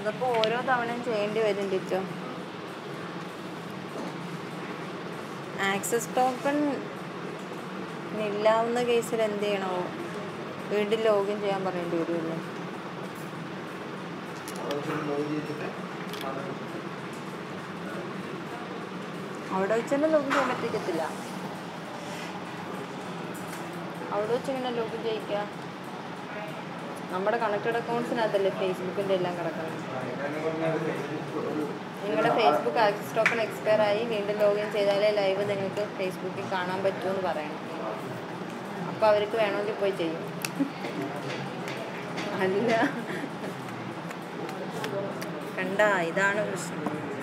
അതപ്പോൾ ഓരോ തവണയും ചെയ്യേണ്ടി വരും ടീച്ചർ ആക്സസ് ടോക്കൺ ഇല്ലാവുന്ന കേസിൽ എന്ത് ചെയ്യണോ വീണ്ടും ലോഗിൻ ചെയ്യാൻ പറയേണ്ടി വരുമല്ലോ അവിടെ വെച്ച് തന്നെ ലോഗിൻ ചെയ്യാൻ പറ്റിക്കത്തില്ല അവിടെ വെച്ച് എങ്ങനെ ലോഗിൻ ചെയ്യിക്കുക നമ്മുടെ കണക്റ്റഡ് അക്കൗണ്ട്സിനകത്തല്ലേ ഫേസ്ബുക്കിൻ്റെ എല്ലാം കിടക്കുന്നത് നിങ്ങളുടെ ഫേസ്ബുക്ക് ആക്സസ് ടോക്കൺ എക്സ്പയർ ആയി വീണ്ടും ലോഗിൻ ചെയ്താലേ ലൈവ് നിങ്ങൾക്ക് ഫേസ്ബുക്കിൽ കാണാൻ പറ്റുമെന്ന് പറയണം അപ്പോൾ അവർക്ക് വേണമെങ്കിൽ പോയി ചെയ്യും അല്ല കണ്ട ഇതാണ് പ്രശ്നം